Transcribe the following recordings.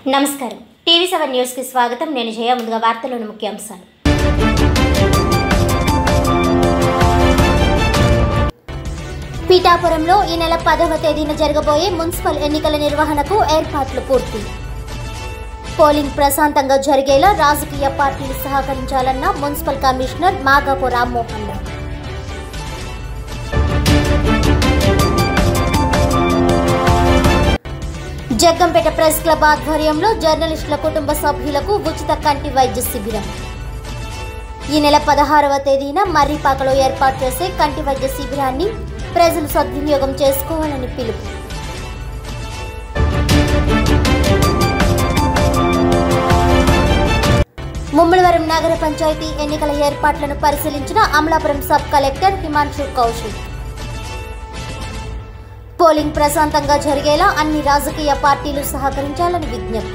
నమస్కారం TV seven న్యూస్కి స్వాగతం నేను జయ ముందుగా వార్తలోని ముఖ్యాంశాలు పీఠాపురంలో ఈ నెల పదవ తేదీన జరగబోయే మున్సిపల్ ఎన్నికల నిర్వహణకు ఏర్పాట్లు పూర్తి పోలింగ్ ప్రశాంతంగా జరిగేలా రాజకీయ పార్టీలు సహకరించాలన్న municipal commissioner Magapu Rammohan Rao Jaggampeta press club ఆధ్వర్యంలో జర్నలిస్టుల కుటుంబ సభ్యులకు ఉచిత కంటి వైద్య శిబిరం ఈ నెల పదహారవ తేదీన మర్రిపాకలో ఏర్పాటు చేసే కంటి వైద్య శిబిరాన్ని ప్రజలు సద్వినియోగం చేసుకోవాలని పిలుపు ముమ్మడివరం నగర పంచాయతీ ఎన్నికల ఏర్పాట్లను పరిశీలించిన Amalapuram sub collector Himanshu Kaushik polling ప్రశాంతంగా జరిగేలా అన్ని రాజకీయ పార్టీలు సహకరించాలని విజ్ఞప్తి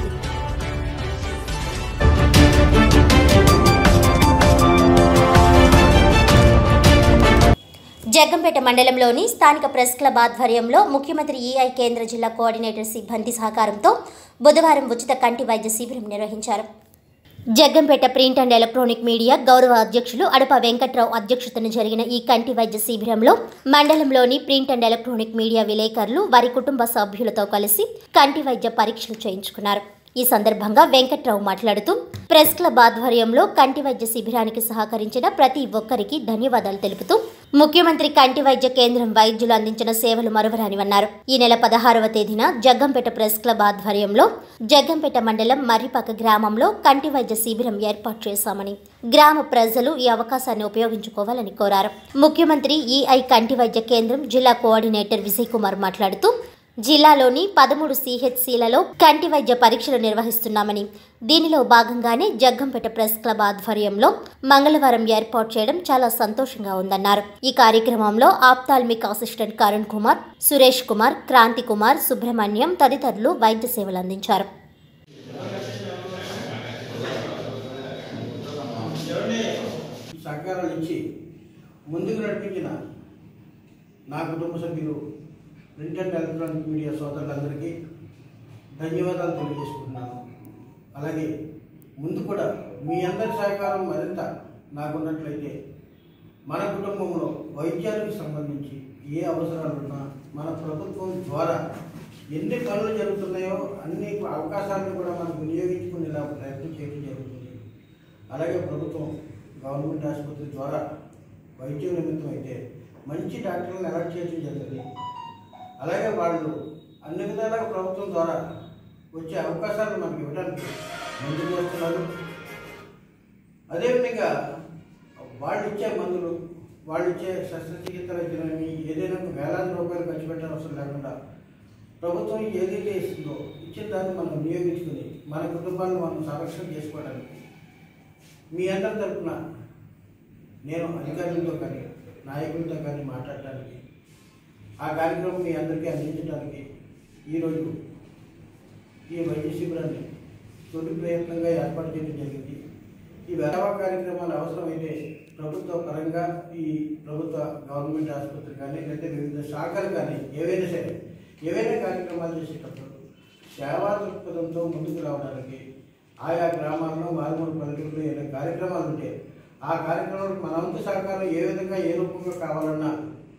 జగ్గంపేట మండలంలోని స్థానిక ప్రెస్ క్లబ్ ఆధ్వర్యంలో ముఖ్యమంత్రి ఈఐ కేంద్ర జిల్లా కోఆర్డినేటర్ సిబ్బంది సహకారంతో బుధవారం ఉచిత కంటి వైద్య శిబిరం నిర్వహించారు Jaggampeta print and electronic media గౌరవ అధ్యక్షులు అడప వెంకట్రావు అధ్యక్షతన జరిగిన ఈ కంటి వైద్య శిబిరంలో మండలంలోని ప్రింట్ అండ్ ఎలక్ట్రానిక్ మీడియా విలేకరులు వారి కుటుంబ సభ్యులతో కలిసి కంటి వైద్య పరీక్షలు చేయించుకున్నారు ఈ సందర్భంగా వెంకట్రావు మాట్లాడుతూ ప్రెస్ క్లబ్ ఆధ్వర్యంలో కంటి వైద్య శిబిరానికి సహకరించిన ప్రతి ఒక్కరికి ధన్యవాదాలు తెలుపుతూ ముఖ్యమంత్రి కంటి వైద్య కేంద్రం వైద్యులు అందించిన సేవలు మరువరానివన్నారు ఈ నెల పదహారవ తేదీన జగ్గంపేట ప్రెస్ క్లబ్ ఆధ్వర్యంలో జగ్గంపేట మండలం మర్రిపాక గ్రామంలో కంటి వైద్య శిబిరం ఏర్పాటు చేశామని గ్రామ ప్రజలు ఈ అవకాశాన్ని ఉపయోగించుకోవాలని కోరారు ముఖ్యమంత్రి ఈఐ కంటి వైద్య కేంద్రం జిల్లా కోఆర్డినేటర్ విజయ్ కుమార్ మాట్లాడుతూ జిల్లాలోని పదమూడు సిహెచ్సిలలో కంటి వైద్య పరీక్షలు నిర్వహిస్తున్నామని దీనిలో భాగంగానే జగ్గంపేట ప్రెస్ క్లబ్ ఆధ్వర్యంలో మంగళవారం ఏర్పాటు చేయడం చాలా సంతోషంగా ఉందన్నారు ఈ కార్యక్రమంలో ఆప్తాల్మిక్ అసిస్టెంట్ కరుణ్ కుమార్ సురేష్ కుమార్ క్రాంతి కుమార్ సుబ్రహ్మణ్యం తదితరులు వైద్య సేవలు అందించారు సహకారాలు ఇచ్చి ముందుకు నడిపించిన నా కుటుంబ సభ్యులు ప్రింట్ అండ్ ఎలక్ట్రానిక్ మీడియా సోదరులందరికీ ధన్యవాదాలు తెలియజేసుకుంటున్నాను అలాగే ముందు కూడా మీ అందరి సహకారం మరింత నాకున్నట్లయితే మన కుటుంబంలో వైద్యానికి సంబంధించి ఏ అవసరాలున్నా మన ప్రభుత్వం ద్వారా ఎన్ని పనులు జరుగుతున్నాయో అన్ని అవకాశాలను కూడా మనం వినియోగించుకునేలా ప్రయత్నం చేయడం జరుగుతుంది అలాగే ప్రభుత్వం గవర్నమెంట్ ఆసుపత్రి ద్వారా వైద్యం నిమిత్తం అయితే మంచి డాక్టర్లను అలర్ట్ చేయడం జరిగింది అలాగే వాళ్ళు అన్ని విధాలుగా ప్రభుత్వం ద్వారా వచ్చే అవకాశాలను మనకి ఇవ్వడానికి ముందుకు వస్తున్నారు అదేవిధంగా వాళ్ళు ఇచ్చే మందులు వాళ్ళు ఇచ్చే శస్త్రచికిత్సలు అయితేనేమి ఏదైనా వేలాది రూపాయలు ఖర్చు పెట్టడం అవసరం లేకుండా ప్రభుత్వం ఏదైతే ఇస్తుందో ఇచ్చిన దాన్ని మనం వినియోగించుకుని మన కుటుంబాలను మనం సంరక్షణ చేసుకోవడానికి మీ అందరి తరఫున నేను అధికారులతో కానీ నాయకులతో కానీ మాట్లాడటానికి ఆ కార్యక్రమం మీ అందరికీ అందించడానికి ఈరోజు ఈ వైద్య శిబిరాన్ని తొలి ప్రయత్నంగా ఏర్పాటు చేయడం జరిగింది ఈ సేవా కార్యక్రమాలు అవసరమైతే ప్రభుత్వ పరంగా ఈ ప్రభుత్వ గవర్నమెంట్ ఆసుపత్రి కానీ లేదా వివిధ శాఖలు కానీ ఏవైనా సరే ఏవైనా కార్యక్రమాలు చేసేటప్పుడు సేవా దృక్పథంతో ముందుకు రావడానికి ఆయా గ్రామాల్లో మారుమూల పల్లెటూరులో ఏదైనా కార్యక్రమాలు ఉంటే ఆ కార్యక్రమాలకు మన వంతు సహకారం ఏ విధంగా ఏ రూపంలో కావాలన్నా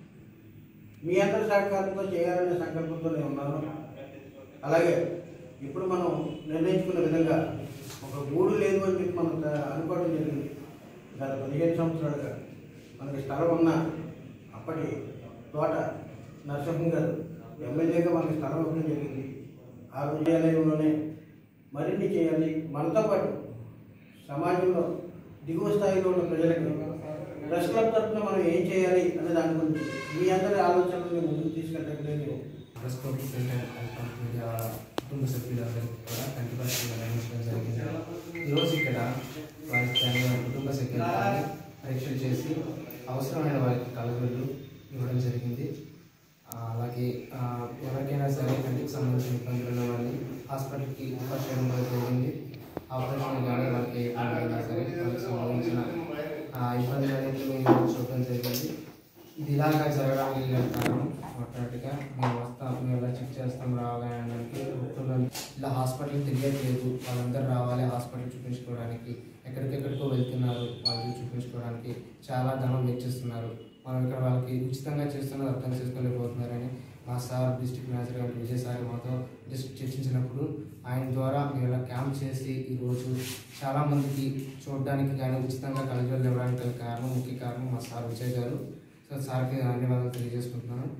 మీ అందరి సహకారంతో చేయాలనే సంకల్పంతో నేను ఉన్నాను అలాగే ఇప్పుడు మనం నిర్ణయించుకున్న విధంగా ఒక గూడు లేదు అని చెప్పి మనం త- అనుకోవడం జరిగింది గత పదిహేను సంవత్సరాలుగా మనకి స్థలం ఉన్న అప్పటి తోట నరసింహం గారు ఎమ్మెల్యేగా మనకి స్థలం ఇవ్వడం జరిగింది ఆ విద్యాలయంలోనే మరిన్ని చేయాలి మనతో పాటు సమాజంలో దిగువ స్థాయిలో ఉన్న ప్రజలకు ప్రెస్ క్లబ్ తరఫున మనం ఏం చేయాలి అనే దాని గురించి మీ అందరి ఆలోచనలు ముందుకు తీసుకెళ్ళడానికి నేను press club print and electronic media కుటుంబ సభ్యులందరికీ కూడా కంటి పరీక్షలు నిర్వహించడం జరిగింది ఈరోజు ఇక్కడ వారికి తగిన కుటుంబ సభ్యులని పరీక్షలు చేసి అవసరమైన వారికి కలగలు ఇవ్వడం జరిగింది ఆ, అలాగే ఆ, ఎవరికైనా సరే కంటికి సంబంధించిన ఇబ్బందులు ఉన్న వారిని హాస్పిటల్కి రిఫర్ చేయడం కూడా జరిగింది ఆపరేషన్ కానీ వాళ్ళకి ఏ ఇబ్బంది అయినా సరే వాళ్ళకి సంబంధించిన ఆ, ఇబ్బందులన్నింటినీ చూడడం జరిగింది ఇది ఇలాగా జరగడానికి గల కారణం ఆటోమేటిక్గా మేము వస్తాం మేము ఇలా చెక్ చేస్తాం రావాలి అనడానికి ఒప్పుకున్నాం ఇలా హాస్పిటల్ తెలియట్లేదు వాళ్ళందరూ రావాలి హాస్పిటల్ చూపించుకోవడానికి ఎక్కడికెక్కడికో వెళ్తున్నారు వాళ్ళు చూపించుకోవడానికి చాలా ధనం వెచ్చిస్తున్నారు మనం ఇక్కడ వాళ్ళకి ఉచితంగా చేస్తున్నది అర్థం చేసుకోలేకపోతున్నారని మా సార్ డిస్ట్రిక్ట్ మేనేజర్ గారు విజయ్ సార్ మాతో జస్ట్ చర్చించినప్పుడు ఆయన ద్వారా మేము ఇలా క్యాంప్ చేసి ఈరోజు చాలామందికి చూడడానికి కానీ ఉచితంగా కలజోళ్ళు ఇవ్వడానికి గల కారణం ముఖ్య కారణం మా సార్ విజయ్ గారు సో సార్కి ధన్యవాదాలు తెలియజేసుకుంటున్నాను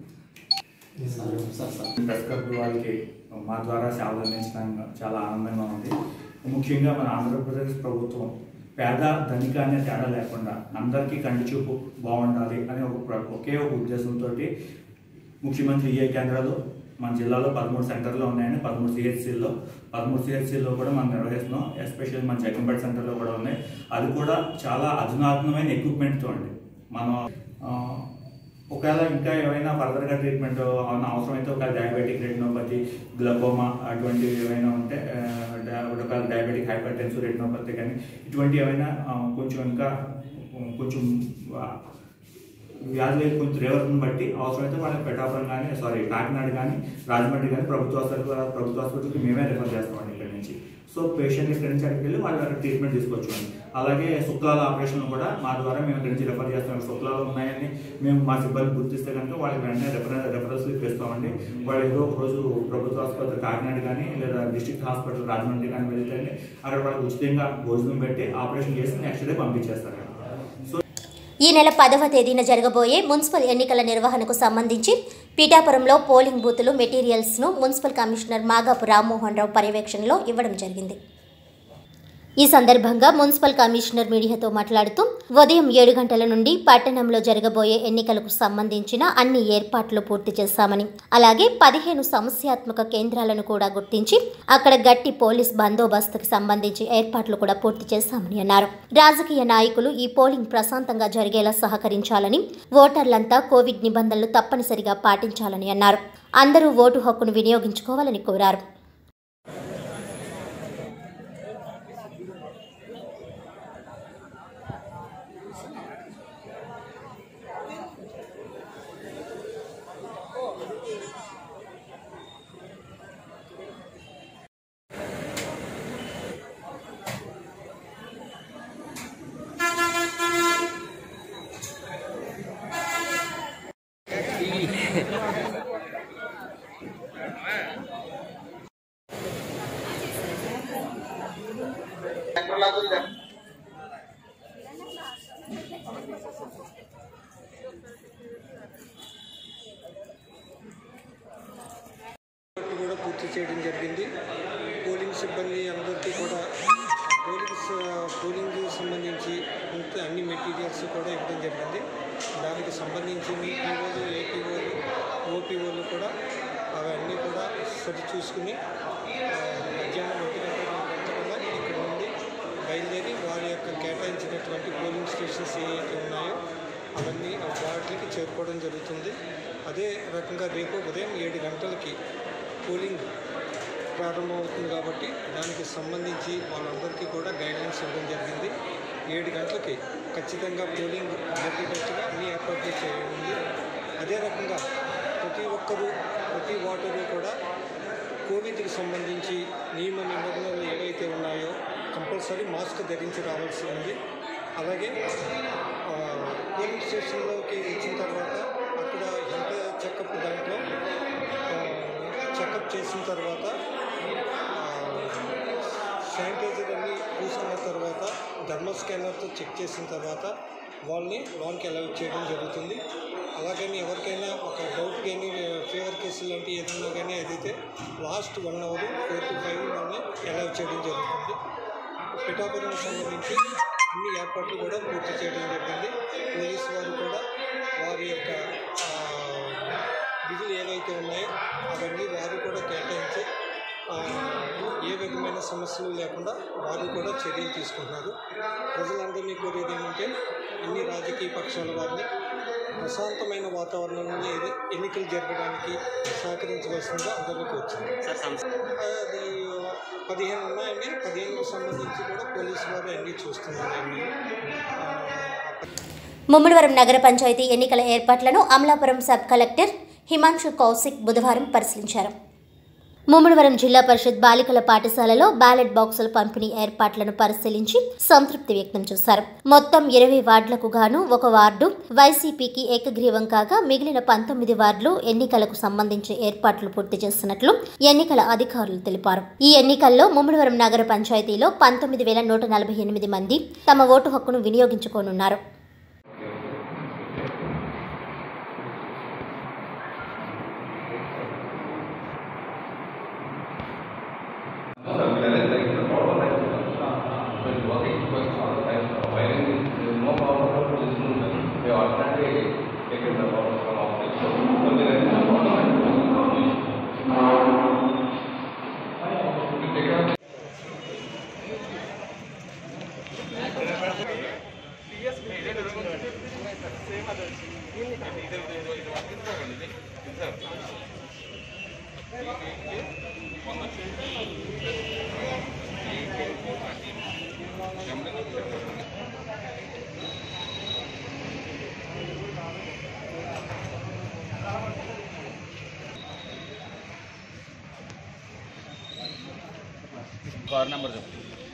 ప్రెస్ క్లబ్ వాళ్ళకి మా ద్వారా సేవలు అందించడం చాలా ఆనందంగా ఉంది ముఖ్యంగా మన ఆంధ్రప్రదేశ్ ప్రభుత్వం పేద ధనిక అనే తేడా లేకుండా అందరికీ కంటి చూపు బాగుండాలి అనే ఒక ప్ర- ఒకే ఒక ఉద్దేశంతో ముఖ్యమంత్రి ఏ కేంద్రాలు మన జిల్లాలో పదమూడు సెంటర్లో ఉన్నాయండి పదమూడు సిహెచ్సిల్లో పదమూడు సిహెచ్సిల్లో కూడా మనం నిర్వహిస్తున్నాం ఎస్పెషల్లీ మన జగన్పేట సెంటర్లో కూడా ఉన్నాయి అది కూడా చాలా అధునాతనమైన ఎక్విప్మెంట్తో అండి మనం ఆ, ఒకవేళ ఇంకా ఏమైనా ఫర్దర్గా ట్రీట్మెంట్ అవసరమైతే ఒక డయాబెటిక్ రెటినోపతి గ్లకోమా అటువంటివి ఏమైనా ఉంటే ఆ, డా- ఒకవేళ డయాబెటిక్ హైపర్ టెన్సివ్ రెటినోపతి కానీ ఇటువంటి ఏమైనా ఆ, కొంచెం ఇంకా కొంచెం ఆ, వ్యాధులు కొంచెం రేవర్ని బట్టి అవసరమైతే వాళ్ళకి పెటాపురం కానీ సారీ కాకినాడ కానీ రాజమండ్రి కానీ ప్రభుత్వ హాస్పిటల్ ప్రభుత్వ హాస్పిటల్కి మేమే రిఫర్ చేస్తామండి ఇక్కడ నుంచి సో పేషెంట్ ఇక్కడి నుంచి అక్కడికి వెళ్ళి వాళ్ళ ట్రీట్మెంట్ తీసుకోవచ్చు అలాగే శుక్లాల ఆపరేషన్ కూడా మా ద్వారా మేము ఇక్కడి నుంచి రిఫర్ చేస్తాం శుక్లాలు ఉన్నాయని మేము మా సిబ్బంది గుర్తిస్తే కనుక వాళ్ళకి వెంటనే రెఫరెన్స్ రెఫరెన్స్ ఇస్తామండి వాళ్ళు ఏదో ఒక రోజు ప్రభుత్వ ఆసుపత్రి కాకినాడ కానీ లేదా డిస్ట్రిక్ట్ హాస్పిటల్ రాజమండ్రి కానీ వెళ్తే అక్కడ వాళ్ళకి ఉచితంగా భోజనం పెట్టి ఆపరేషన్ చేసి నెక్స్ట్ డే పంపించేస్తారు సో ఈ నెల పదవ తేదీన జరగబోయే మున్సిపల్ ఎన్నికల నిర్వహణకు సంబంధించి పీఠాపురంలో పోలింగ్ బూతులు మెటీరియల్స్ను మున్సిపల్ కమిషనర్ మాగాపు రామ్మోహన్ రావు పర్యవేక్షణలో ఇవ్వడం జరిగింది ఈ సందర్భంగా మున్సిపల్ కమిషనర్ మీడియాతో మాట్లాడుతూ ఉదయం ఏడు గంటల నుండి పట్టణంలో జరగబోయే ఎన్నికలకు సంబంధించిన అన్ని ఏర్పాట్లు పూర్తి చేశామని అలాగే పదిహేను సమస్యాత్మక కేంద్రాలను కూడా గుర్తించి అక్కడ గట్టి పోలీస్ బందోబస్తుకు సంబంధించి ఏర్పాట్లు కూడా పూర్తి చేశామని అన్నారు రాజకీయ నాయకులు ఈ పోలింగ్ ప్రశాంతంగా జరిగేలా సహకరించాలని ఓటర్లంతా కోవిడ్ నిబంధనలు తప్పనిసరిగా పాటించాలని అన్నారు అందరూ ఓటు హక్కును వినియోగించుకోవాలని కోరారు వర్క్ కూడా పూర్తి చేయడం జరిగింది పోలింగ్ సిబ్బంది అందరికీ కూడా పోలింగ్ స- పోలింగ్ సంబంధించి ఇంత అన్ని మెటీరియల్స్ కూడా ఇవ్వడం జరిగింది దానికి సంబంధించి మీ పీఓలు ఏపీఓలు ఓపీఓలు కూడా అవన్నీ కూడా సరి చూసుకుని ఆ, మధ్యాహ్నం ఒంటి గంట ప్రాంతంలో ఇక్కడ నుండి బయలుదేరి వారి యొక్క కేటాయించినటువంటి పోలింగ్ స్టేషన్స్ ఏవైతే ఉన్నాయో అవన్నీ ఆ వాటికి చేరుకోవడం జరుగుతుంది అదే రకంగా రేపు ఉదయం ఏడు గంటలకి పోలింగ్ ప్రారంభమవుతుంది కాబట్టి దానికి సంబంధించి వాళ్ళందరికీ కూడా గైడ్లైన్స్ ఇవ్వడం జరిగింది ఏడు గంటలకి ఖచ్చితంగా పోలింగ్ జరిగేటట్టుగా అన్ని ఏర్పాట్లు చేయండి అదే రకంగా ప్రతి ఒక్కరూ ప్రతి ఓటరు కూడా కోవిడ్కి సంబంధించి నియమ నిబంధనలు ఏవైతే ఉన్నాయో కంపల్సరీ మాస్క్ ధరించి రావాల్సి ఉంది అలాగే ఆ, పోలింగ్ స్టేషన్లోకి వచ్చిన తర్వాత అక్కడ హెల్త్ చెకప్ దాంట్లో చెకప్ చేసిన తర్వాత శానిటైజర్ అన్ని పూసుకున్న తర్వాత థర్మల్ స్కానర్తో చెక్ చేసిన తర్వాత వాళ్ళని లోన్కి అలౌ చేయడం జరుగుతుంది అలాగని ఎవరికైనా ఒక డౌట్ కానీ ఫీవర్ కేసులు లాంటి ఏదైనా కానీ అదైతే last one hour four to five వాళ్ళని అలౌ చేయడం జరుగుతుంది పిఠాపురం సంబంధించి అన్ని ఏర్పాట్లు కూడా పూర్తి చేయడం జరిగింది పోలీసు వారు కూడా వారి యొక్క ఆ, విధులు ఏవైతే ఉన్నాయో అవన్నీ వారు కూడా కేటాయించి ఆ, ఏ విధమైన సమస్యలు లేకుండా వారు కూడా చర్యలు తీసుకుంటున్నారు ప్రజలందరినీ కోరేది ఏమంటే అన్ని రాజకీయ పక్షాల వారిని ప్రశాంతమైన వాతావరణంలో ఏది ఎన్నికలు జరగడానికి సహకరించవలసిందిగా అందరినీ కోరుచున్నాను అది పదిహేను ఉన్నాయండి పదిహేనుకు సంబంధించి కూడా పోలీసు వారు అన్నీ చూస్తున్నారండి ఆ, ముమ్మడివరం నగర పంచాయతీ ఎన్నికల ఏర్పాట్లను అమలాపురం సబ్ కలెక్టర్ హిమాంశు కౌశిక్ బుధవారం పరిశీలించారు ముమ్మడివరం జిల్లా పరిషత్ బాలికల పాఠశాలలో బ్యాలెట్ బాక్సుల పంపిణీ ఏర్పాట్లను పరిశీలించి సంతృప్తి వ్యక్తం చేశారు మొత్తం ఇరవై వార్డులకు గాను ఒక వార్డు వైసీపీకి ఏకగ్రీవం కాగా మిగిలిన పంతొమ్మిది వార్డులు ఎన్నికలకు సంబంధించి ఏర్పాట్లు పూర్తి చేస్తున్నట్లు ఎన్నికల అధికారులు తెలిపారు ఈ ఎన్నికల్లో ముమ్మడివరం నగర పంచాయతీలో పంతొమ్మిది వేల నూట నలభై ఎనిమిది మంది తమ ఓటు హక్కును వినియోగించుకోనున్నారు కార్ నెంబర్ చెప్పు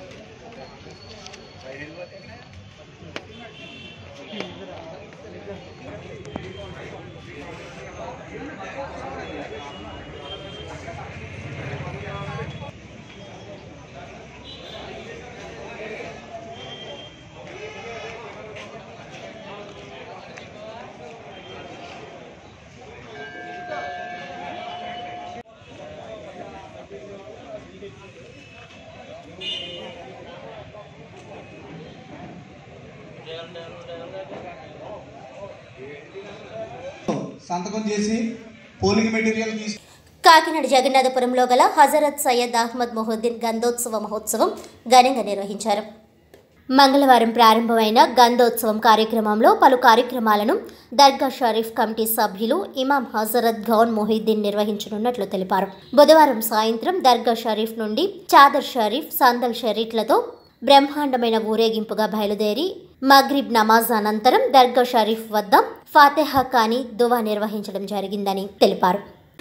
సంతకం చేసి పోలింగ్ మెటీరియల్ తీసు కాకినాడ జగన్నాథపురంలో గల హజరత్ సయ్యద్ అహ్మద్ మొహుద్దీన్ గంధోత్సవ మహోత్సవం ఘనంగా నిర్వహించారు మంగళవారం ప్రారంభమైన గంధోత్సవం కార్యక్రమంలో పలు కార్యక్రమాలను దర్గా షరీఫ్ కమిటీ సభ్యులు ఇమాం హజరత్ గౌన్ మొహిద్దీన్ నిర్వహించనున్నట్లు తెలిపారు బుధవారం సాయంత్రం దర్గా షరీఫ్ నుండి చాదర్ షరీఫ్ సందల్ షరీఫ్లతో బ్రహ్మాండమైన ఊరేగింపుగా బయలుదేరి మగ్రిబ్ నమాజ్ అనంతరం దర్గా షరీఫ్ వద్ద ఫాతెహా ఖానీ దువా నిర్వహించడం జరిగిందని తెలిపారు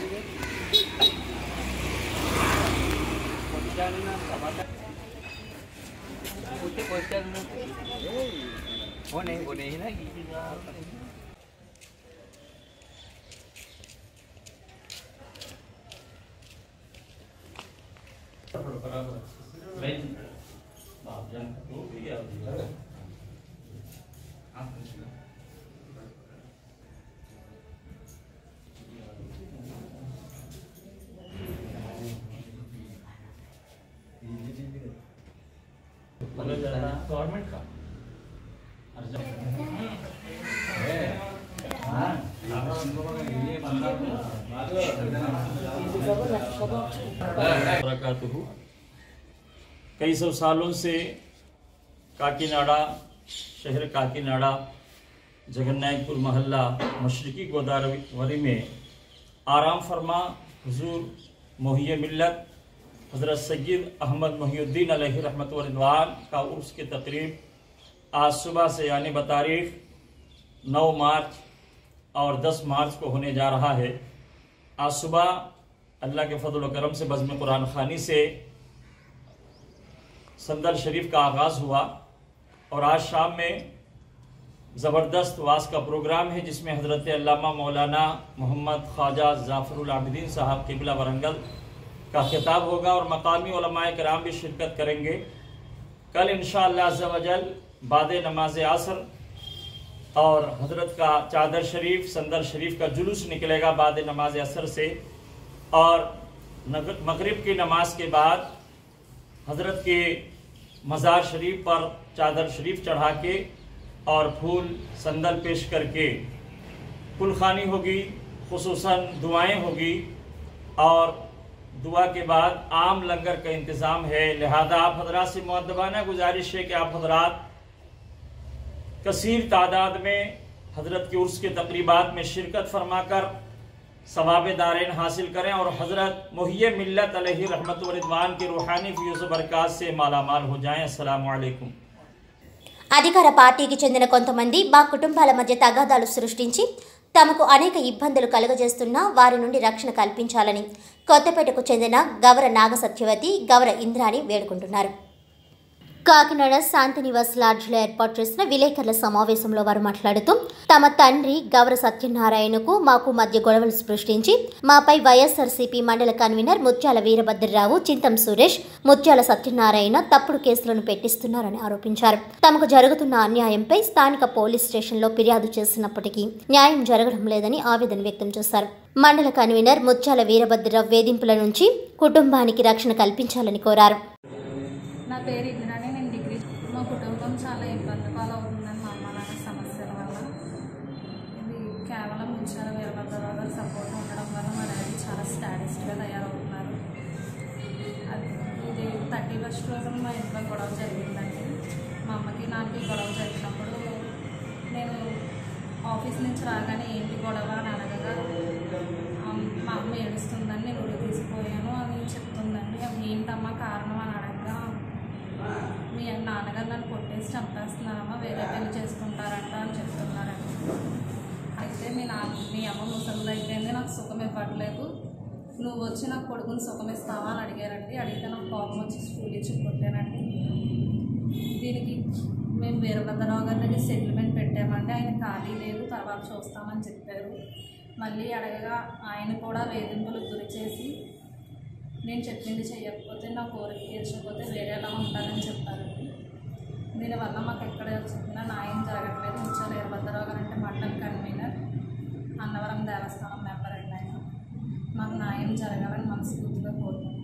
गवर्नमेंट का बरकातुहु कई सौ सालों से काकीनाडा शहर काकीनाडा जगन्नाथपुर मोहल्ला मशरकी गोदावरी में आराम फरमा हुजूर मोहिय मिल्लत हज़रत सैद अहमद मोहिउद्दीन अलैहि रहमत व रिदवान का उर्स की तकरीब आज सुबह से यानी बतारीख 9 मार्च और 10 मार्च को होने जा रहा है आज सुबह अल्लाह के फजल करम से बज़म कुरान खानी से संदल शरीफ का आगाज़ हुआ और आज शाम में ज़बरदस्त वास का प्रोग्राम है जिसमें हज़रत अल्लामा मौलाना मोहम्मद ख्वाजा जाफरुल आबिदीन साहब किबला वरंगल का खिताब होगा और मकामी कराम भी शिरकत करेंगे कल इन बाद नमाज असर और हज़रत का चादर शरीफ संदर शरीफ का जुलूस निकलेगा बाद नमाज असर से और मगरिब की नमाज के बाद हज़रत के मज़ार शरीफ पर चादर शरीफ चढ़ा के और फूल संदल पेश करके कुलखानी होगी खसूस दुआएं होगी और दुआ के बाद आम लंगर का इंतज़ाम है लिहाजा आप हजरात से मुद्दबाना गुजारिश है कि आप हजरात कसीर तादाद में हजरत के उर्स के तकरीबात में शिरकत फरमाकर सवाब दारन हासिल करें और हजरत मुहिय मिल्लत अलैहि रहमत व रिदवान की रूहानी फ्यूज़ बरक़ात से मालामाल हो जाएं अस्सलाम वालेकुम అధికార పార్టీకి చెందిన కొంతమంది మా కుటుంబాల మధ్య తగాదాలు సృష్టించి తమకు అనేక ఇబ్బందులు కలుగజేస్తున్నా వారి నుండి రక్షణ కల్పించాలని కొత్తపేటకు చెందిన గవర నాగ సత్యవతి గవర ఇంద్రాని వేడుకుంటున్నారు కాకినాడ శాంతినివాస్ లాడ్జ్లో ఏర్పాటు చేసిన విలేకరుల సమావేశంలో వారు మాట్లాడుతూ తమ తండ్రి గౌర సత్యనారాయణకు మాకు మధ్య గొడవలు సృష్టించి మాపై వైఎస్ఆర్సీపీ మండల కన్వీనర్ ముత్యాల వీరభద్రరావు చింతం సురేష్ ముత్యాల సత్యనారాయణ తప్పుడు కేసులను పెట్టిస్తున్నారని ఆరోపించారు తమకు జరుగుతున్న అన్యాయంపై స్థానిక పోలీస్ స్టేషన్లో ఫిర్యాదు చేసినప్పటికీ న్యాయం జరగడం లేదని ఆవేదన వ్యక్తం చేశారు మండల కన్వీనర్ ముత్యాల వీరభద్రరావు వేధింపుల నుంచి కుటుంబానికి రక్షణ కల్పించాలని కోరారు నా పేరు ఇందిరాని నేను డిగ్రీ మా కుటుంబం చాలా ఇబ్బంది పాలవుతుందని మా అమ్మ నాన్న సమస్యల వల్ల ఇది కేవలం ముచ్చాల వీరభద్రరావు గారి సపోర్ట్ ఉండడం వల్ల మా డాడీ చాలా స్టాటిస్ట్గా తయారవుతున్నారు అది ఇది థర్టీ ఫస్ట్ రోజున మా ఇంట్లో గొడవ జరిగిందండి మా అమ్మకి నాకు గొడవ జరిగినప్పుడు నేను ఆఫీస్ నుంచి రాగానే ఏంటి గొడవ అని అడగగా అమ్- మా అమ్మ ఏడుస్తుందని నేను ఉరి తీసిపోయాను అని చెప్తుందండి అది ఏంటమ్మా కారణం అని అడగగా మీ నాన్నగారు నన్ను కొట్టేసి చంపేస్తున్నారమ్మా వేరే పెళ్లి చేసుకుంటారంట అని చెప్తున్నారండి అయితే మీ నా మీ అమ్మ ముసలిది అయిపోయింది నాకు సుఖం ఇవ్వట్లేదు నువ్వు వచ్చి నాకు కొడుకుని సుఖం ఇస్తావా అని అడిగారండి అడిగితే నాకు కోపం వచ్చి స్కూల్ ఇచ్చి కొట్టానండి దీనికి మేము వీరభద్రరావు గారి దగ్గర సెటిల్మెంట్ పెట్టామండి ఆయన ఖాళీ లేదు తర్వాత చూస్తామని చెప్పారు మళ్ళీ అడగగా ఆయన కూడా వేధింపులకు గురి చేసి నేను చెప్పింది చేయకపోతే నా కోరిక తీర్చకపోతే వేరేలా ఉంటానని చెప్పారండి దీనివల్ల మాకు ఎక్కడ చెప్పినా న్యాయం జరగట్లేదు ముచ్చాల వీరభద్రరావు గారు అంటే మండల కన్వీనర్ అన్నవరం దేవస్థానం మెంబర్ అండి ఆయన మాకు న్యాయం జరగాలని మనస్ఫూర్తిగా కోరుకుంటున్నాను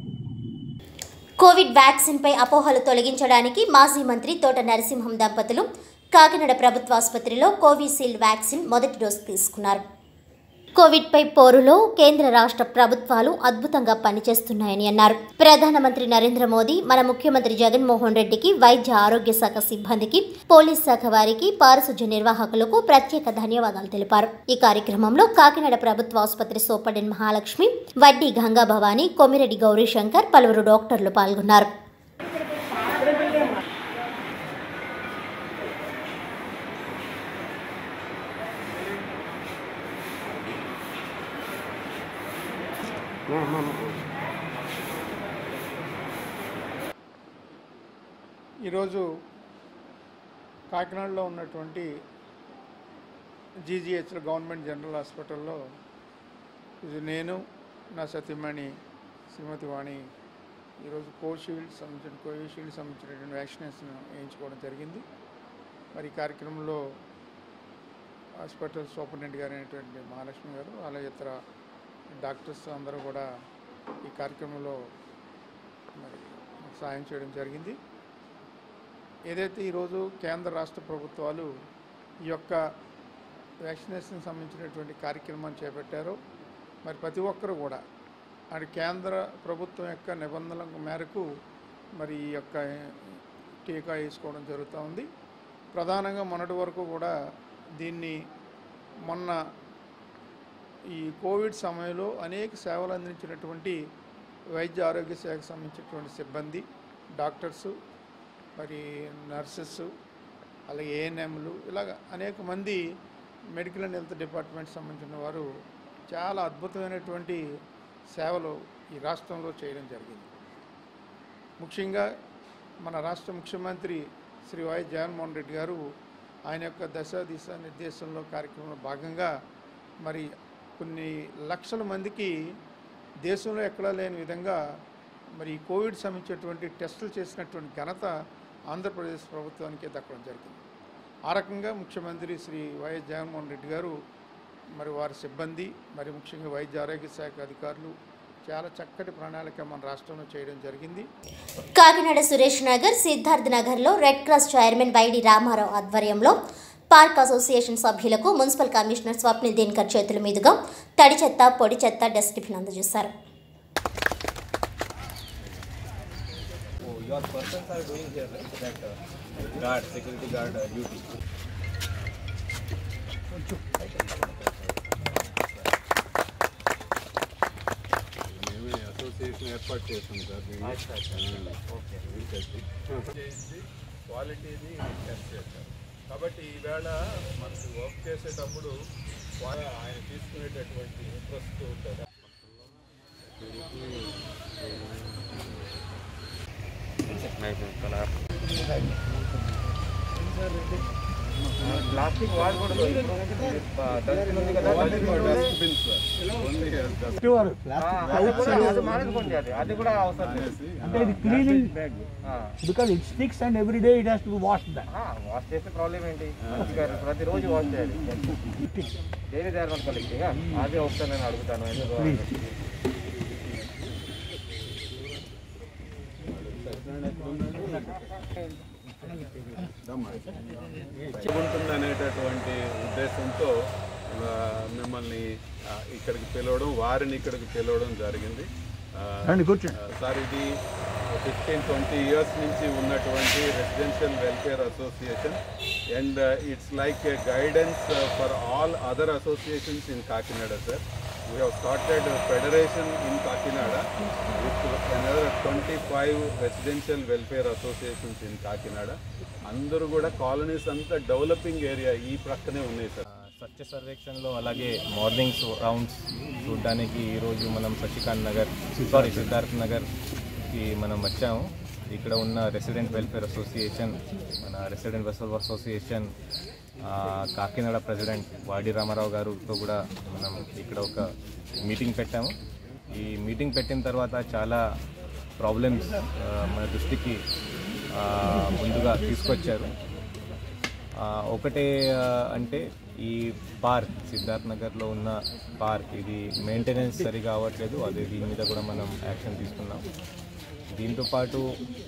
కోవిడ్ వ్యాక్సిన్పై అపోహలు తొలగించడానికి మాజీ మంత్రి తోట నరసింహం దంపతులు కాకినాడ ప్రభుత్వ ఆసుపత్రిలో కోవిషీల్డ్ వ్యాక్సిన్ మొదటి డోసు తీసుకున్నారు కోవిడ్పై పోరులో కేంద్ర రాష్ట్ర ప్రభుత్వాలు అద్భుతంగా పనిచేస్తున్నాయని అన్నారు ప్రధానమంత్రి నరేంద్ర మోదీ మన ముఖ్యమంత్రి జగన్మోహన్ రెడ్డికి వైద్య ఆరోగ్య శాఖ సిబ్బందికి పోలీస్ శాఖ వారికి పారిశుధ్య నిర్వాహకులకు ప్రత్యేక ధన్యవాదాలు తెలిపారు ఈ కార్యక్రమంలో కాకినాడ ప్రభుత్వ ఆసుపత్రి సూపరింటెండెంట్ మహాలక్ష్మి వడ్డీ గంగా భవానీ కొమిరెడ్డి గౌరీశంకర్ పలువురు డాక్టర్లు పాల్గొన్నారు ఈరోజు కాకినాడలో ఉన్నటువంటి జీజీహెచ్లో గవర్నమెంట్ జనరల్ హాస్పిటల్లో ఇది నేను నా సతీమణి శ్రీమతి వాణి ఈరోజు కోవిషీల్డ్ సంబంధించిన కోవిషీల్డ్ సంబంధించినటువంటి వ్యాక్సినేషన్ వేయించుకోవడం జరిగింది మరి ఈ కార్యక్రమంలో హాస్పిటల్ సూపరింటెండెంట్ గారు అయినటువంటి మహాలక్ష్మి గారు అలాగే ఇతర డాక్టర్స్ అందరూ కూడా ఈ కార్యక్రమంలో మరి సాయం చేయడం జరిగింది ఏదైతే ఈరోజు కేంద్ర రాష్ట్ర ప్రభుత్వాలు ఈ యొక్క వ్యాక్సినేషన్ సంబంధించినటువంటి కార్యక్రమాన్ని చేపట్టారో మరి ప్రతి ఒక్కరు కూడా అది కేంద్ర ప్రభుత్వం యొక్క నిబంధనల మేరకు మరి ఈ యొక్క టీకా వేసుకోవడం జరుగుతూ ఉంది ప్రధానంగా మొన్నటి వరకు కూడా దీన్ని మొన్న ఈ కోవిడ్ సమయంలో అనేక సేవలు అందించినటువంటి వైద్య ఆరోగ్య శాఖకు సంబంధించినటువంటి సిబ్బంది డాక్టర్సు మరి నర్సెస్ అలాగే ఏఎన్ఎంలు ఇలాగ అనేక మంది మెడికల్ అండ్ హెల్త్ డిపార్ట్మెంట్ సంబంధించిన వారు చాలా అద్భుతమైనటువంటి సేవలు ఈ రాష్ట్రంలో చేయడం జరిగింది ముఖ్యంగా మన రాష్ట్ర ముఖ్యమంత్రి శ్రీ వైఎస్ జగన్మోహన్ రెడ్డి గారు ఆయన యొక్క దశ దిశ నిర్దేశంలో కార్యక్రమంలో భాగంగా మరి కొన్ని లక్షల మందికి దేశంలో ఎక్కడా లేని విధంగా మరి ఈ కోవిడ్ సంబంధించినటువంటి టెస్టులు చేసినటువంటి ఘనత ఆంధ్రప్రదేశ్ ప్రభుత్వానికి దక్కడం జరిగింది ఆ రకంగా ముఖ్యమంత్రి శ్రీ వైఎస్ జగన్మోహన్ రెడ్డి గారు మరి వారి సిబ్బంది మరి ముఖ్యంగా వైద్య ఆరోగ్య శాఖ అధికారులు చాలా చక్కటి ప్రణాళిక మన రాష్ట్రంలో చేయడం జరిగింది కాకినాడ సురేష్ నగర్ సిద్ధార్థ్ నగర్లో రెడ్ క్రాస్ చైర్మన్ వైడి రామారావు ఆధ్వర్యంలో పార్క్ అసోసియేషన్ సభ్యులకు మున్సిపల్ కమిషనర్ స్వప్నిల్ దినకర్ చేతుల మీదుగా తడి చెత్త పొడి చెత్త డస్ట్బిన్ అందజేశారు your persons are doing here, right? That uh, guard, security guard uh, duty. Association ఏర్పాటు చేస్తాం సార్ దీన్ని. ఓకే చేసి క్వాలిటీని టెస్ట్ చేస్తారు కాబట్టి ఈవేళ మనకి వర్క్ చేసేటప్పుడు వా- ఆయన తీసుకునేటటువంటి ఇంట్రెస్ట్ కదా ప్లాస్టిక్ వాడు కూడా డస్ట్బిన్ ఉంది కదా డస్ట్బిన్స్ ఓన్లీ అది మానేసుకోండి అది అది కూడా అవసరం లేదు అంటే ఇది cleaning because it sticks and every day it has to wash that wash చేస్తే ప్రాబ్లం ఏంటి మంచిగా ప్రతిరోజు వాష్ చేయాలి డైలీ తయారు కలెక్ట్ అదే ఒకసారి నేను అడుగుతాను ఎందుకు అని. ఉంటుంది అనేటటువంటి ఉద్దేశంతో ఆ, మిమ్మల్ని ఆ, ఇక్కడికి పిలవడం వారిని ఇక్కడికి పిలవడం జరిగింది ఆ, రండి, కూర్చోండి. ఆ, సార్ ఇది ఫిఫ్టీన్ ట్వంటీ ఇయర్స్ నుంచి ఉన్నటువంటి residential welfare association and it's like a guidance for all other associations in Kakinada sir we have started federation in Kakinada with another twenty five residential welfare associations in Kakinada అందరూ కూడా colonies అంతా developing area ఈ ప్రక్కనే ఉన్నాయి sir స్వచ్ఛ సర్వేక్షణలో అలాగే mornings rounds చూడడానికి ఈరోజు మనం సచికాంత్ నగర్ సారీ సిద్ధార్థ్ నగర్కి మనం వచ్చాము ఇక్కడ ఉన్న రెసిడెంట్ వెల్ఫేర్ అసోసియేషన్ మన రెసిడెంట్ వెల్ఫేర్ అసోసియేషన్ ఆ, కాకినాడ ప్రెసిడెంట్ వాడి రామారావు గారితో కూడా మనం ఇక్కడ ఒక మీటింగ్ పెట్టాము ఈ మీటింగ్ పెట్టిన తర్వాత చాలా ప్రాబ్లమ్స్ మన దృష్టికి ఆ, ముందుగా తీసుకొచ్చారు ఆ, ఒకటే ఆ, అంటే ఈ పార్క్ సిద్ధార్థ్ నగర్లో ఉన్న పార్క్ ఇది మెయింటెనెన్స్ సరిగా అవ్వట్లేదు అదే దీని మీద కూడా మనం యాక్షన్ తీసుకున్నాం దీంతోపాటు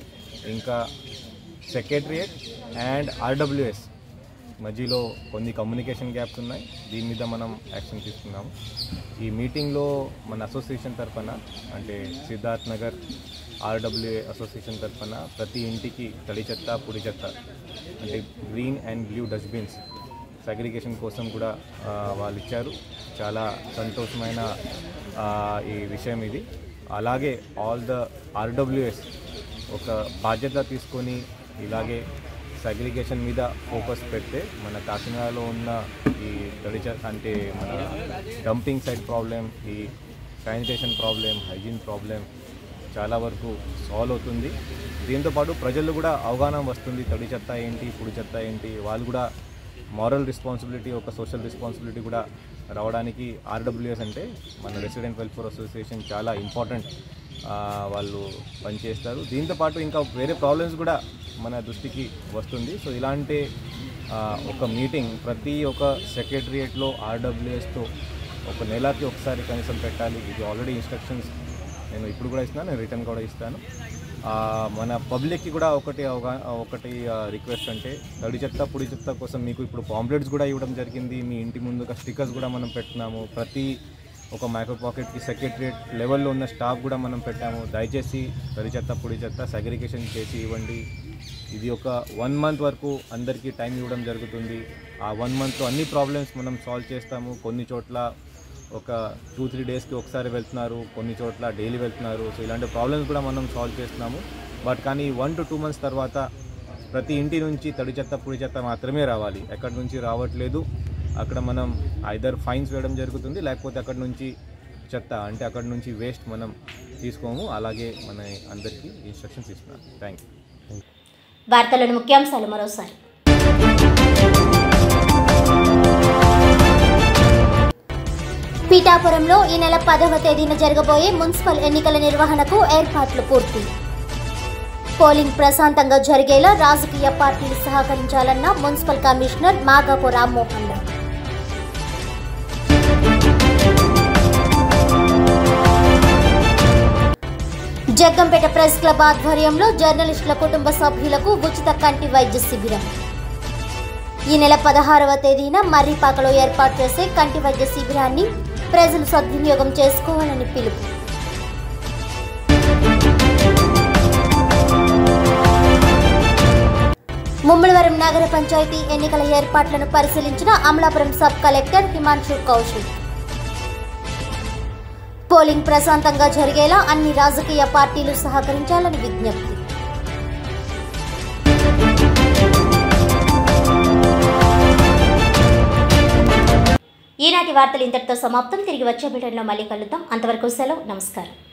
ఇంకా సెక్రటరియట్ అండ్ ఆర్డబ్ల్యూఎస్ మధ్యలో కొన్ని కమ్యూనికేషన్ గ్యాప్స్ ఉన్నాయి దీని మీద మనం యాక్షన్ తీసుకున్నాము ఈ మీటింగ్లో మన అసోసియేషన్ తరఫున అంటే సిద్ధార్థ్ నగర్ ఆర్డబ్ల్యూఏ అసోసియేషన్ తరఫున ప్రతి ఇంటికి తడి చెత్త పొడి చెత్త అంటే green and blue dustbins segregation కోసం కూడా ఆ, వాళ్ళు ఇచ్చారు చాలా సంతోషమైన ఆ, ఈ విషయం ఇది అలాగే ఆల్ ద ఆర్డబ్ల్యూఎస్ ఒక బాధ్యత తీసుకొని ఇలాగే సెగ్రిగేషన్ మీద ఫోకస్ పెడితే మన కాకినాడలో ఉన్న ఈ తడి చెత్త అంటే మన డంపింగ్ సైడ్ ప్రాబ్లం ఈ శానిటేషన్ ప్రాబ్లం హైజీన్ ప్రాబ్లం చాలా వరకు సాల్వ్ అవుతుంది దీంతోపాటు ప్రజలు కూడా అవగాహన వస్తుంది తడి చెత్త ఏంటి పొడి చెత్త ఏంటి వాళ్ళు కూడా మారల్ రెస్పాన్సిబిలిటీ ఒక సోషల్ రెస్పాన్సిబిలిటీ కూడా రావడానికి ఆర్డబ్ల్యూఎస్ అంటే మన రెసిడెంట్ వెల్ఫేర్ అసోసియేషన్ చాలా ఇంపార్టెంట్ వాళ్ళు పనిచేస్తారు దీంతోపాటు ఇంకా వేరే ప్రాబ్లమ్స్ కూడా మన దృష్టికి వస్తుంది సో ఇలాంటి ఆ, ఒక మీటింగ్ ప్రతి ఒక్క సెక్రటరియేట్లో ఆర్డబ్ల్యూఎస్తో ఒక నెలకి ఒకసారి కనీసం పెట్టాలి ఇది ఆల్రెడీ ఇన్స్ట్రక్షన్స్ నేను ఇప్పుడు కూడా ఇస్తున్నాను నేను రిటర్న్ కూడా ఇస్తాను ఆ, మన పబ్లిక్కి కూడా ఒకటి అవగా ఒకటి రిక్వెస్ట్ అంటే తడి చెత్త పొడి చెత్త కోసం మీకు ఇప్పుడు పాంప్లెట్స్ కూడా ఇవ్వడం జరిగింది మీ ఇంటి ముందుగా స్టిక్కర్స్ కూడా మనం పెట్టున్నాము ప్రతి ఒక మైక్రో పాకెట్కి సెక్రటరియట్ లెవెల్లో ఉన్న స్టాఫ్ కూడా మనం పెట్టాము దయచేసి తడి చెత్త పొడి చెత్త సెగ్రిగేషన్ చేసి ఇవ్వండి ఇది ఒక వన్ మంత్ వరకు అందరికీ టైం ఇవ్వడం జరుగుతుంది ఆ వన్ మంత్లో అన్ని ప్రాబ్లమ్స్ మనం సాల్వ్ చేస్తాము కొన్ని చోట్ల ఒక టూ త్రీ డేస్కి ఒకసారి వెళ్తున్నారు కొన్ని చోట్ల డైలీ వెళ్తున్నారు సో ఇలాంటి ప్రాబ్లమ్స్ కూడా మనం సాల్వ్ చేస్తున్నాము బట్ కానీ వన్ టు టూ మంత్స్ తర్వాత ప్రతి ఇంటి నుంచి తడి చెత్త పొడి చెత్త మాత్రమే రావాలి ఎక్కడి నుంచి రావట్లేదు అక్కడ మనం ఐదర్ ఫైన్స్ వేయడం జరుగుతుంది లేకపోతే అక్కడ నుంచి చెత్త అంటే అక్కడ నుంచి వేస్ట్ మనం తీసుకోము అలాగే మన అందరికీ ఇన్స్ట్రక్షన్స్ ఇస్తున్నాం థ్యాంక్ యూ వార్తలోని ముఖ్యాంశాలు మరోసారి పీఠాపురంలో ఈ నెల పదవ తేదీన జరగబోయే మున్సిపల్ ఎన్నికల నిర్వహణకు ఏర్పాట్లు పూర్తి పోలింగ్ ప్రశాంతంగా జరిగేలా రాజకీయ పార్టీలు సహకరించాలన్న municipal commissioner Magapu Rammohan Rao Jaggampeta press club ఆధ్వర్యంలో జర్నలిస్టుల కుటుంబ సభ్యులకు ఉచిత కంటి వైద్య శిబిరం ఈ నెల పదహారవ తేదీన మర్రిపాకలో ఏర్పాటు చేసే కంటి వైద్య శిబిరాన్ని ప్రజలు సద్వినియోగం చేసుకోవాలని పిలుపు ముమ్మడివరం నగర పంచాయతీ ఎన్నికల ఏర్పాట్లను పరిశీలించిన Amalapuram sub collector Himanshu Kaushik polling ప్రశాంతంగా జరిగేలా అన్ని రాజకీయ పార్టీలు సహకరించాలని విజ్ఞప్తి ఈనాటి వార్తలు ఇంతటితో సమాప్తం తిరిగి వచ్చే బిడ్డలో మళ్ళీ కలుద్దాం అంతవరకు సెలవు నమస్కారం